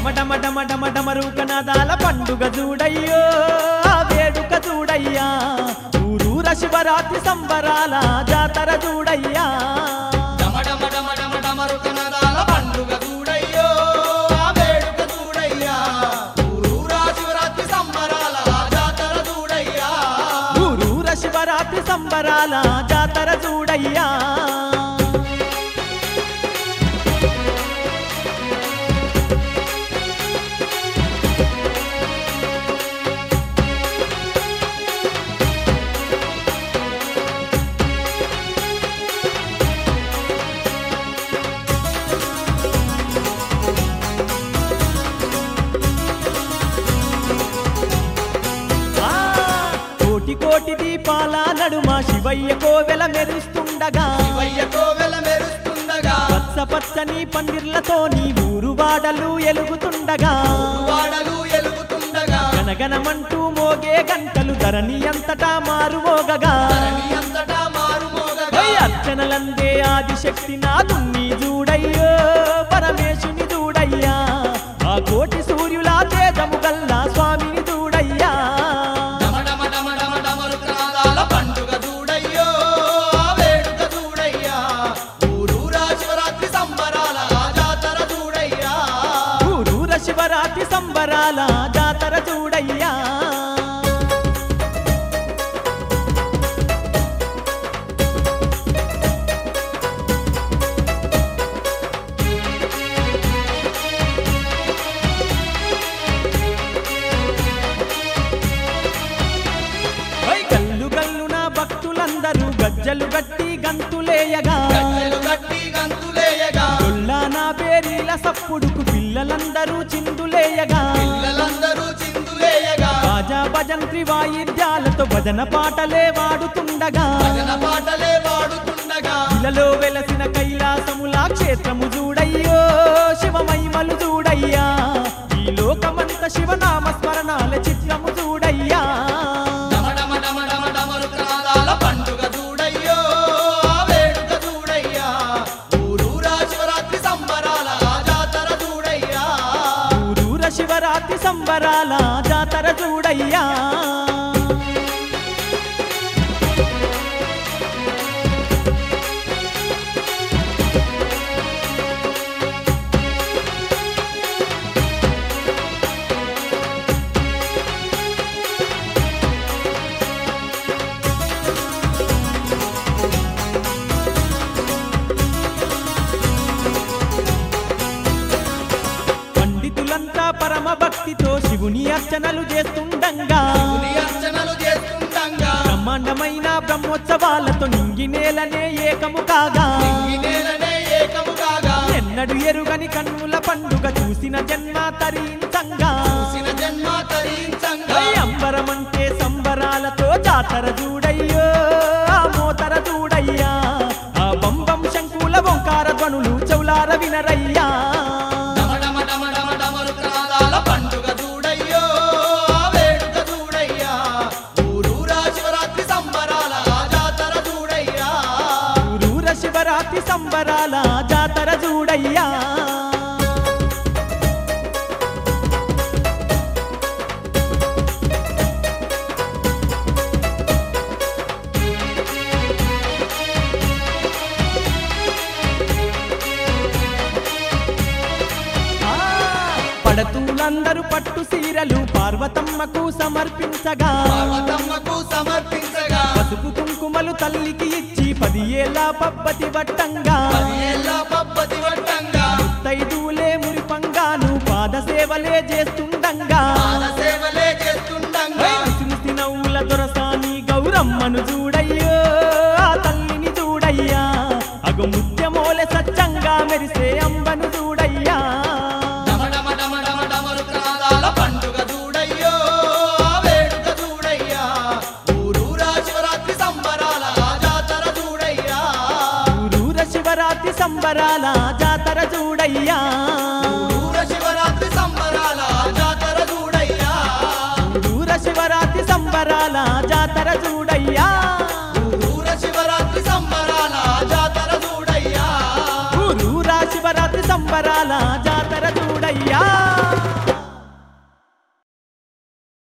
డమ డమ డమ డమరుక నాదాల పండుగ చూడయ్యో ఆ వేడుక చూడయ్యా ఊరూర శివరాత్రి సంబరాల జాతర చూడయ్యా డమ డమ డమ డమ డమరుకనదాల పండుగ చూడయ్యో ఆ వేడుక చూడయ్యా ఊరూరా శివరాత్రి సంబరాల ఆ జాతర చూడయ్యా ఊరూర శివరాత్రి సంబరాల జాతర చూడయ్యా ఆ, కోటి కోటి దీపాల నడుమ శివయ్య కోవెల మెరుస్తుండగా శివయ్య కోవెల మెరుస్తుండగా పచ్చ పచ్చని పందిర్లతో నీ ఊరు వాడలు ఎలుగుతుండగా వాడలు ఎలుగుతుండగా గనగనమంటూ మోగే గంటలు ధరణి అంతటా మారుమోగగా ధరణి అంతటా మారుమోగగా ఓయ్ అర్చనలందే ఆదిశక్తి నాదుని చూడయ్యో పరమేశుని చూడయ్యా ఆ కోటి సూర్యుల తేజము గల్లా స్వామిని చూడయ్యా డమ డమ డమ డమ డమరుకనదాల పండుగ చూడయ్యో ఆ వేడుక చూడయ్యా ఊరూరా శివరాత్రి సంబరాల ఆ జాతర చూడయ్యా ఊరూర శివరాత్రి సంబరాల జాతర చూడయ్యా ఓయ్ గల్లు గల్లున భక్తులందరూ గజ్జలు గట్టి గంతులేయగా గజ్జెలు గట్టి గంతులేయగా గొల్లా నా పేరీల సప్పుడుకు పిల్లలందరూ చిందులేయగా పిల్లలందరూ చిందులేయగా బాజా భజంత్రి వాయిద్యాలతో భజన పాటలే వాడుతుండగా భజన పాటలే పాడుతుండగా ఇలలో వెలసిన కైలాసముల క్షేత్రము చూడయ్యో శివమహిమలు చూడయ్యా ఈ లోకమంత శివనామ స్మరణాల చిత్రము చూడయ్యా డమ డమ డమ డమ డమరుకనాదాల పండుగ చూడయ్యో ఆ వేడుక చూడయ్యా ఊరూరా శివరాత్రి సంబరాల ఆ జాతర చూడయ్యా ఊరూర శివరాత్రి సంబరాల జాతర చూడయ్యా పండితులంతా పరమ భక్తితో శివుని అర్చనలు చేస్తుండగా పులి అర్చనలు చేస్తుండగా బ్రహ్మాండమైన బ్రహ్మోత్సవాలతో నింగి నేలనే ఏకము కాగా ఈ నేలనే ఏకము కాగా ఎన్నడు ఎరుగని కన్నుల పండుగ చూసిన జన్మ తరించంగా చూసిన జన్మ తరించంగా ఓయ్ అంబరమంటే సంబరాలతో జాతర చూడయ్యో ఆ మోతర చూడయ్యా ఆ బంబం శంకుల ఓంకార ధ్వనులు చౌలార వినరయ్యా డమ డమ డమ డమ డమరుకనాదాల పండుగ చూడయ్యో ఆ వేడుక చూడయ్యా ఊరూరా శివరాత్రి సంబరాల ఆ జాతర చూడయ్యా ఊరూర శివరాత్రి సంబరాల జాతర చూడయ్యా ఆ, పడతూలందరూ పట్టు సీరలు పార్వతమ్మకు సమర్పించగా పార్వతమ్మకు సమర్పించగా పసుపు కుంకుమలు తల్లికి ఇచ్చి పది ఏళ్ళ పబ్బతి వట్టంగా పది ఏళ్ళ పబ్బతి వట్టంగా ముత్తైదులే మురిపంగాను పాద సేవలే చేస్తుండంగా పాద సేవలే చేస్తుండగా ముసిముసి నవ్వుల దొరసాని గౌరమ్మను చూడయ్యో ఆ తల్లిని చూడయ్యా అగు ముత్యమోలె సత్యంగా మెరిసే అంబను చూడయ్యా డమ డమ డమ డమ డమరుకనాదాల పండుగ చూడయ్యో ఆ వేడుక చూడయ్యా ఊరూరా శివరాత్రి సంబరాల ఆ జాతర చూడయ్యా ఊరూర శివరాత్రి సంబరాల జాతర చూడయ్యా ఊరూర శివరాత్రి సంబరాల ఆ జాతర చూడయ్యా ఊరూర శివరాత్రి సంబరాల జాతర చూడయ్యా ఊరూర శివరాత్రి సంబరాల ఆ జాతర చూడయ్యా ఊరూరా శివరాత్రి సంబరాల జాతర చూడయ్యా